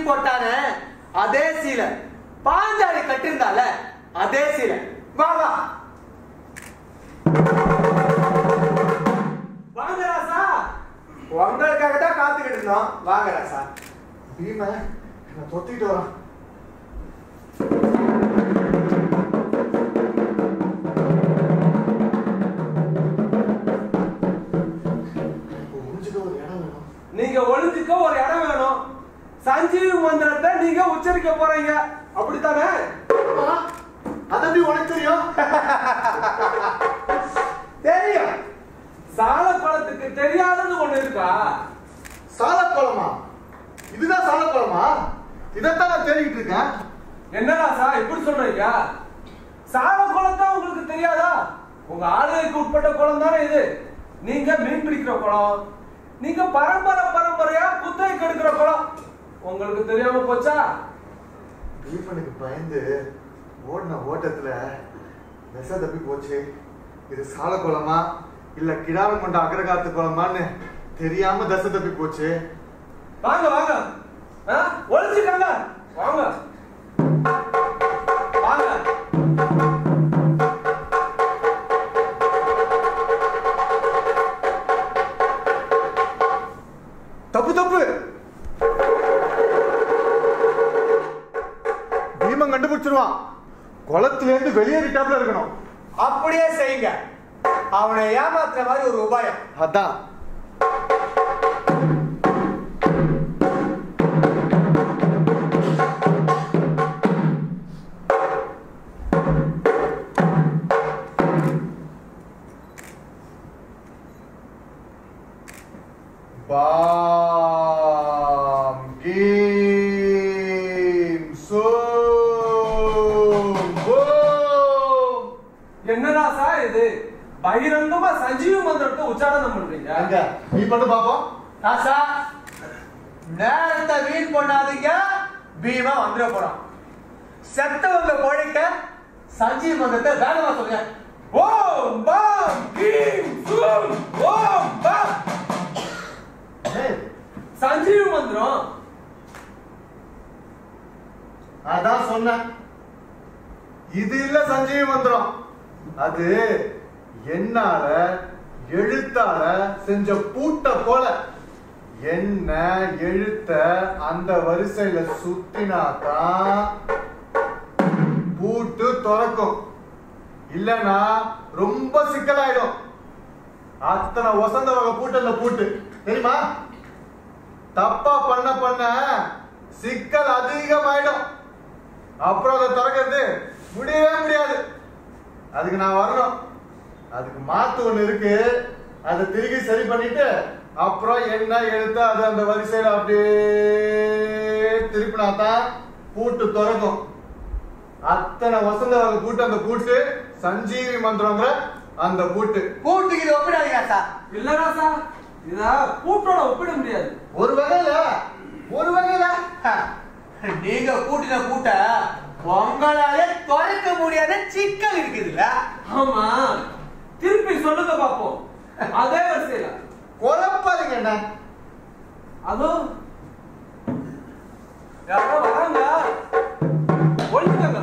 போட்டானே அதே சீலை பாஞ்சாலி கட்டிருந்தால அதே சீலை வா வா வாங்க ராசா உங்களுக்காக தான் காத்துக்கிட்டு இருந்தோம் வாங்க ராசா பீம என்ன தொத்திட்டு வரான் இப்போ ஒளிஞ்சுக்க ஒரு இடம் வேணும் நீங்க ஒளிஞ்சுக்க ஒரு இடம் வேணும் சஞ்சீவி மந்திரத்தை நீங்க உச்சரிக்க போறீங்க அப்படித்தானே ஆ, அது எப்படி உனக்கு தெரியும் தெரியும் சால குளத்துக்கு தெரியாதது ஒண்ணு இருக்கா சாலக்குளமா இதுதான் சாலக்குளமா இதைத்தான் நான் தேடிட்டு இருக்கேன் என்னடா சா இப்படி சொல்றீங்க சால குளம் தான் உங்களுக்கு தெரியாதா உங்க ஆளுகைக்கு உட்பட்ட குளம் தானே இது நீங்க மீன் பிடிக்கிற குளம் நீங்க பரம்பரை பரம்பரையா குத்தகைக்கு எடுக்கிற குளம் உங்களுக்கு தெரியாம போச்சா பீமனுக்கு பயந்து ஓடின ஓட்டத்துல விஷ தப்பி போச்சு இது சாலக்குளமா இல்ல கிடாரம் கொண்ட அக்ரகாத்து குளமான்னு தெரியாம தசை தப்பி போச்சு வாங்க வாங்க ஆ, ஒளிஞ்சுக்கங்க வாங்க வாங்க தப்பு தப்பு பீமன் கண்டுபிடிச்சிருவான் குளத்துல இருந்து வெளியேறிட்டாப்ல இருக்கணும் அப்படியே செய்யுங்க அவனை ஏமாத்துற மாதிரி ஒரு உபாயம் அதான் பாம் கீம் சோம் பூம் என்னடா சார் இது பகிரங்கமா சஞ்சீவி மந்திரத்தை உச்சாரணம் பண்றீங்க அங்க நீ பண்ணு பாப்போம் ராசா நேரத்தை வீண் பண்ணாதீங்க பீமா வந்துட போறான் செத்தவங்க பொழைக்க சஞ்சீவ் மந்திரத்தை வேகமா சொல்லுங்க ஓம் பாம் கீம் சூம் ஓம் பாம் ஏய், சஞ்சீவி மந்திரம் அதான் சொன்னேன் இது இல்ல சஞ்சீவி மந்திரம் அது என்னால எழுத்தால செஞ்ச பூட்ட போல என்ன எழுத்த அந்த வரிசையில சுத்தினாதான் பூட்டு திறக்கும் இல்லனா ரொம்ப சிக்கலாயிடும் அத்தனை வசந்த வகை பூட்டு அந்த பூட்டு தெரியுமா தப்பா பண்ண பண்ண சிக்கல் அதிகமாயிடும் அப்புறம் அதை திறக்கிறது முடியவே முடியாது அதுக்கு நான் வரணும் அதுக்கு மாத்து ஒண்ணு இருக்கு அதை திருப்பி சரி பண்ணிட்டு அப்புறம் என்ன எழுத்து அது அந்த வரிசையில அப்படியே திருப்பினா தான் பூட்டு திறக்கும் அத்தனை வசந்த வகை பூட்டு அந்த பூட்டு சஞ்சீவி மந்திரங்கிற அந்த பூட்டு கூட்டுக்கு இது ஒப்பிடாதீங்க ராசா இல்லடா சார் இத பூட்டோட ஒப்பிட முடியாது ஒரு வகையில ஒரு வகையில ஹ, நீங்க கூட்டின கூட்ட உங்களாலே துறக்க முடியாத சிக்கல் இருக்குதுல்ல ஆமா திருப்பி சொல்லுங்க பாப்போம் அதே வரிசையில குழப்பாதீங்க என்ன அதோ யாரோ வராங்க ஒழிச்சுக்கங்க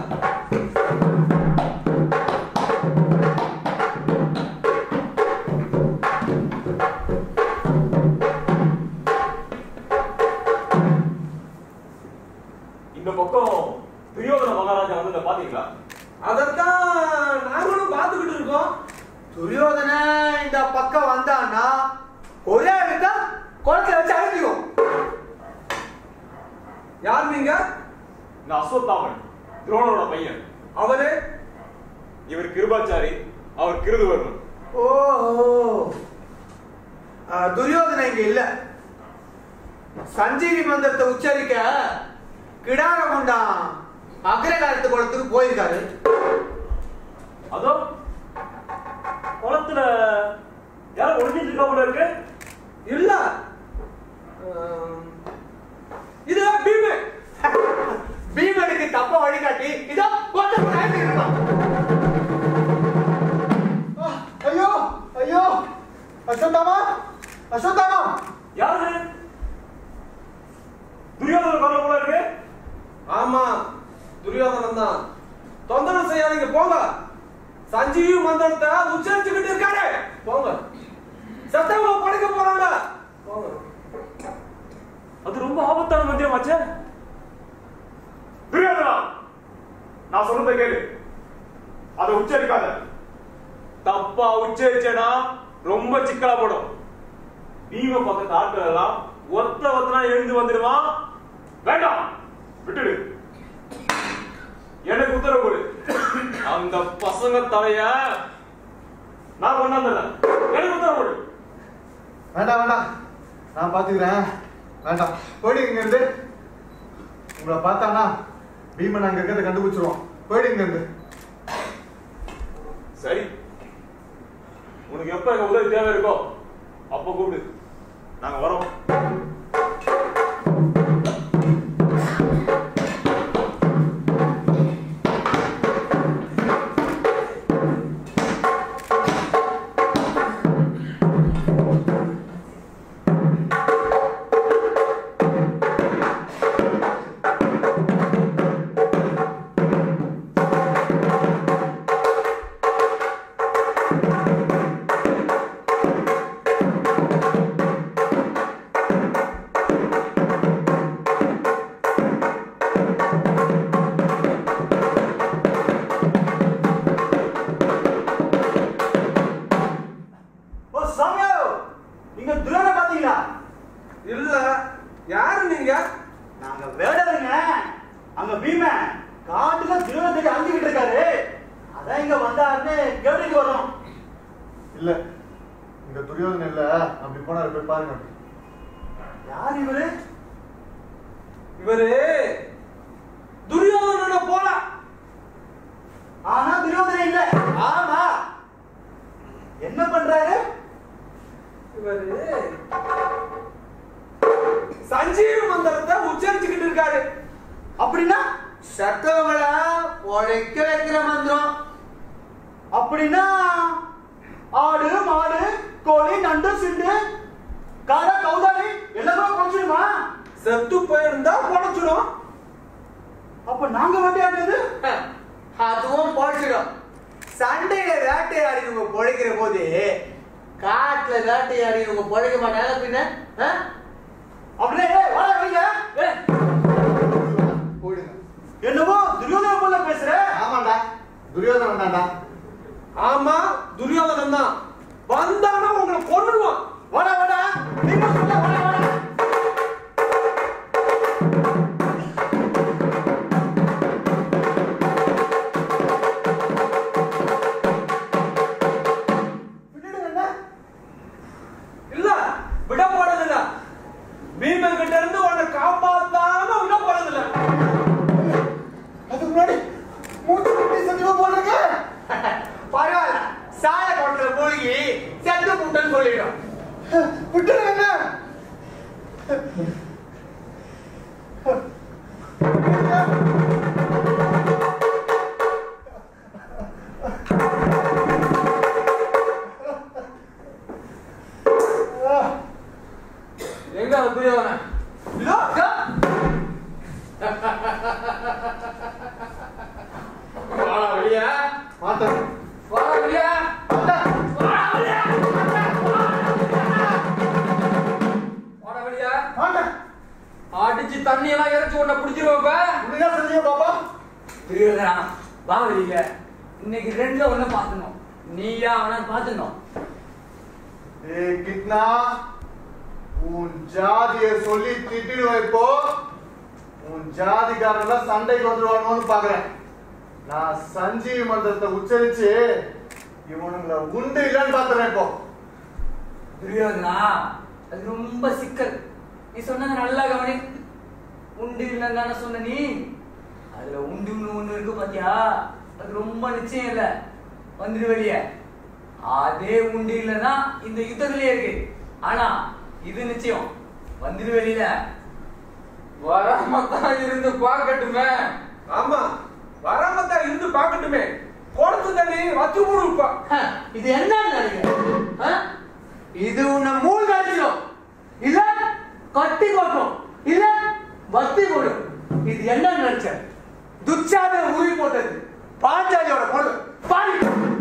இந்த பக்கம் துரியோதன மகாராஜா வந்து பாத்தீங்களா அதத்தான் நாங்களும் பார்த்துக்கிட்டு இருக்கோம் துரியோதன இந்த பக்கம் வந்தான்னா ஒரே விட்டா குளத்துல வச்சு அழுத்திக்கும் யார் நீங்க நான் அஸ்வத்தாமன் துரோணரோட பையன் அவரு இவர் கிருபாச்சாரி அவர் கிருதுவர்மன் ஓஹோ அஹ், துரியோதன இங்க இல்ல சஞ்சீவி மந்திரத்தை உச்சரிக்க கிடாரகுண்டான் அக்ரகாரத்து குளத்துக்கு போயிருக்காரு அதோ குளத்துல யாரும் ஒளிஞ்சிட்டு இருக்கா போல இருக்கு இல்ல ஆம், இதுதான் பீமே பீமனுக்கு தப்ப வழிகாட்டி இதோ கொஞ்சம் time இருக்கான். ஆ, ஐயோ ஐயோ அஸ்வத்தாமா அஸ்வத்தாமா யாரு துரியோதன கொல்ல போல இருக்கு ஆமா துரியோதனன் தான் தொந்தரவு செய்யாதீங்க போங்க சஞ்சீவி மந்திரத்தை உச்சரிச்சுக்கிட்டு இருக்காரு போங்க சத்தமா படைக்க போறாங்க போங்க அது ரொம்ப ஆபத்தான மந்திரமாச்சே துரியோதனா நான் சொல்றதை கேளு அதை உச்சரிக்காத தப்பா உச்சரிச்சேனா ரொம்ப சிக்கலா போடும் பீம பக்கத்து ஆட்கள் எல்லாம் ஒத்த ஒத்தனா எழுந்து வந்துடுவான் வேண்டாம் விட்டுடு எனக்கு உத்தரவு கொடு அந்த பசங்க தலைய நான் கொண்டாந்துறேன் எனக்கு உத்தரவு கொடு வேண்டாம் வேண்டாம் நான் பாத்துக்கிறேன் வேண்டாம் போயிடுங்க இங்க இருந்து உங்களை பார்த்தானா பீமன் அங்க இருக்கிறத கண்டுபிடிச்சிருவோம் போயிடுங்க இங்க இருந்து சரி உனக்கு எப்ப எங்க உதவி தேவை இருக்கோ அப்ப கூப்பிடு நாங்க வரோம் ஓ சாமியோ நீங்க துரோக பாத்தீங்களா இல்ல யாரு நீங்க நாங்க வேடருங்க அங்க பீம காட்டுல துரோக தேடி அழிஞ்சுக்கிட்டு இருக்காரு அதான் இங்க வந்தாருன்னு கேட்டுட்டு வரோம் இல்ல இங்க துரியோதனன் இல்ல அப்படி போனாரு போய் பாருங்க யார் இவரு இவரு துரியோதனோட போல ஆனா துரியோதனன் இல்ல ஆமா என்ன பண்றாரு இவரு சஞ்சீவி மந்திரத்தை உச்சரிச்சுக்கிட்டு இருக்காரு அப்படின்னா சத்தவங்கள உழைக்க வைக்கிற மந்திரம் அப்படின்னா ஆடு மாடு கோழி நண்டு சிண்டு காடா கௌதாரி எல்லாமே குறைச்சிடுமா செத்து போயிருந்தா பொழைச்சிடும் அப்ப நாங்க வேட்டையாடுறது அதுவும் போச்சிடும் சண்டையில வேட்டையாடி இவங்க பொழைக்கிற போது காட்டுல வேட்டையாடி இவங்க பொழைக்க மாட்டாங்க பின்ன ஆ? அப்படியே வர வைங்க ஏய், போயிடுங்க என்னவோ துரியோதன போல பேசுற ஆமாண்டா துரியோதனன் தான்டா ஆமா துரியோதனன் தான் வந்தானா உங்களை கொன்னுடுவான் வாடா வாடா நீங்க சொல்ல வாடா வாடா பின்னாடி என்ன இல்ல விட போறதில்ல பீமன் கிட்ட இருந்து உன்னை காப்பாத்தாம விட போறதில்ல அதுக்கு முன்னாடி மூச்சு குட்டி சத்தியமா போடுறீங்க பரவாயில்ல சாய குளத்துல மூழ்கி செத்து புட்டன்னு சொல்லிடும் விட்டுருங்க எங்க அந்த துரியோதனன் இதோ வாடா வெளியே மாட்டேன் வாடா வெளியே வாடா வெளியே மாட்டேன் அடிச்சு தண்ணி எல்லாம் இறைச்சு உன்னை பிடிச்சிருவேன் இப்படியா செஞ்சீங்க பாப்பா துரியோதனா வா வெளியில இன்னைக்கு ரெண்டுல ஒண்ணு பாத்துனோம் நீயா அவனை பாத்துனோம் ஏய் கிட்னா உன் ஜாதிய சொல்லி திட்டிடுவேன் இப்போ உன் ஜாதிக்காரங்க சண்டைக்கு வந்துருவானோன்னு பாக்குறேன் நான் சஞ்சீவி மந்திரத்தை உச்சரிச்சு இவனுங்களை உண்டு இல்லைன்னு பாத்துறேன் இப்போ துரியோதனா அது ரொம்ப சிக்கல் நீ சொன்னது நல்லா கவனி உண்டு இல்லைன்னு தானே சொன்ன நீ அதுல உண்டுன்னு ஒண்ணு இருக்கு பாத்தியா அது ரொம்ப நிச்சயம் இல்ல வந்துடு வெளிய அதே உண்டு இல்லைன்னா இந்த யுத்தத்திலே இருக்கு ஆனா இது நிச்சயம் வந்துடு வெளியில வராமத்தான் இருந்து பார்க்கட்டுமே ஆமா வராமத்தான் இருந்து பார்க்கட்டுமே குளத்து தண்ணி வச்சு போடுப்பா ஹ, இது என்னன்னு நினைக்கிறேன் ஆ? இது உன்னை மூழ்கடிச்சிடும் இல்ல கட்டி கொட்டும் இல்ல பக்தி போடு இது என்ன நினைச்ச துச்சாதன உருவி போட்டது பாஞ்சாலியோட பொண்ணு பாரு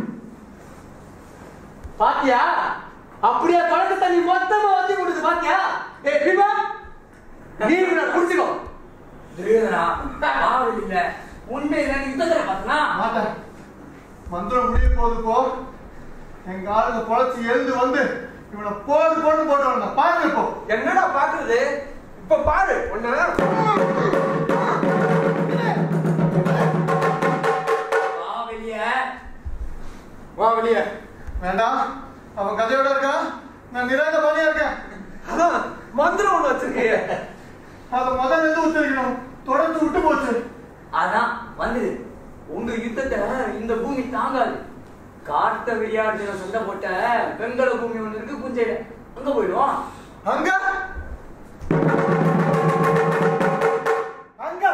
பாத்தியா அப்படியே பழக்க தண்ணி மொத்தமா வச்சு கொடுத்து பாத்தியா ஏ பீமா நீ இவனை குடிச்சுக்கோ துரியோதனா பாவம் இல்ல உண்மையில நீ யுத்தத்துல பார்த்தனா மாட்டேன் மந்திரம் முடிய போகுது போ எங்க ஆளுங்க பொழைச்சு எழுந்து வந்து இவனை போடு போடு போட்டு வந்தான் பாருங்க இப்போ என்னடா பாக்குறது இப்ப பாரு ஒண்ணு பாவலிய வா வெளியே வேண்டாம் அவன் கதையோட இருக்கான் நான் நிராக பண்ணியா இருக்கேன் அதான் மந்திரம் ஒண்ணு வச்சிருக்கீங்க அதை முதல்ல இருந்து உத்தரிக்கணும் தொடர்ந்து விட்டு போச்சு அதான் வந்துடு உங்க யுத்தத்தை இந்த பூமி தாங்காது காட்ட விளையாட்டுல சண்டை போட்ட வெங்கல பூமி ஒண்ணு இருக்கு புஞ்சையில அங்க போயிடுவோம் அங்க அங்க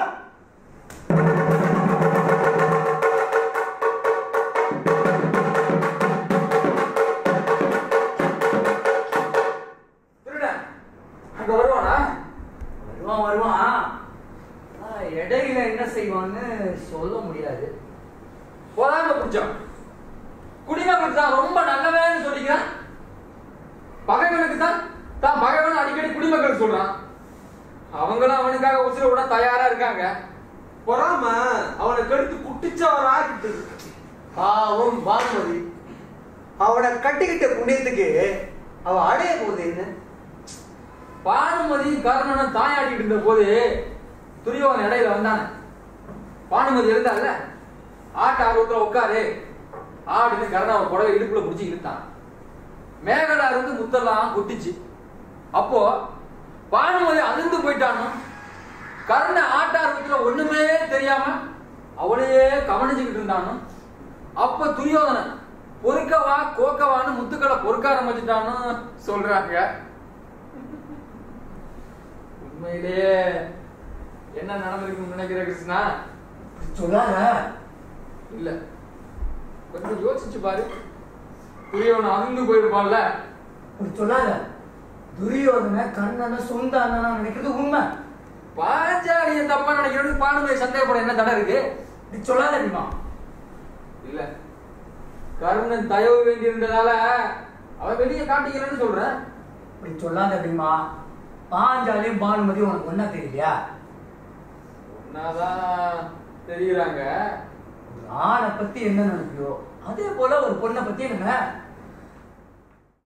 திருடன் அங்க வருவானா வருவான் வருவான் ஆனா, இடையில என்ன செய்வான்னு சொல்ல முடியாது போதாம பிடிச்சான் குடிமகனுக்கு தான் ரொம்ப நல்லவன்னு சொல்லிக்கிறான் பகைவனுக்கு தான் தான் பகைவன் அடிக்கடி குடிமக்களுக்கு சொல்றான் அவங்களும் அவனுக்காக உசுர விட தயாரா இருக்காங்க பொறாம அவனை கெடுத்து குட்டிச்சவரா ஆக்கிட்டு பாவம் பானுமதி அவனை கட்டிக்கிட்ட புண்ணியத்துக்கு அவ அடைய போகுது என்ன பானுமதி கர்ணனும் தாயாடிட்டு இருந்த போது துரியோகன் இடையில வந்தானே பானுமதி இருந்தால ஆட்டு ஆர்வத்துல உட்காரு ஆடுன்னு கர்ணாவை புடவை இடுப்புல பிடிச்சி இழுத்தான் மேகலா இருந்து முத்தெல்லாம் கொட்டிச்சு அப்போ பானுமதி அதிர்ந்து போயிட்டானோ கர்ண ஆட்டார்வத்துல ஒண்ணுமே தெரியாம அவளையே கவனிச்சுக்கிட்டு இருந்தானோ அப்ப துரியோதனன் பொறுக்கவா கோக்கவான்னு முத்துக்களை பொறுக்க ஆரம்பிச்சுட்டான்னு சொல்றாங்க உண்மையிலேயே என்ன நடந்திருக்குன்னு நினைக்கிற கிருஷ்ணா சொல்லாத இல்ல கொஞ்சம் யோசிச்சு பாரு துரியோதனன் அதிர்ந்து போயிருப்பான்ல அப்படி சொல்லாத துரியோதன கண்ணனை சொந்த அண்ணனா நினைக்கிறது உண்மை பாஞ்சாலிய தப்பா நினைக்கிறது பானுமதி சந்தேகப்பட என்ன தடை இருக்கு இப்படி சொல்லாத பீமா இல்ல கர்ணன் தயவு வேண்டி இருந்ததால அவன் வெளியே காட்டிக்கிறேன்னு சொல்றேன் இப்படி சொல்லாத பீமா பாஞ்சாலியும் பானுமதி உனக்கு ஒன்னா தெரியலையா ஒன்னாதான் தெரியுறாங்க ஒரு ஆணை பத்தி என்ன நினைக்கியோ அதே போல ஒரு பொண்ணை பத்தி என்ன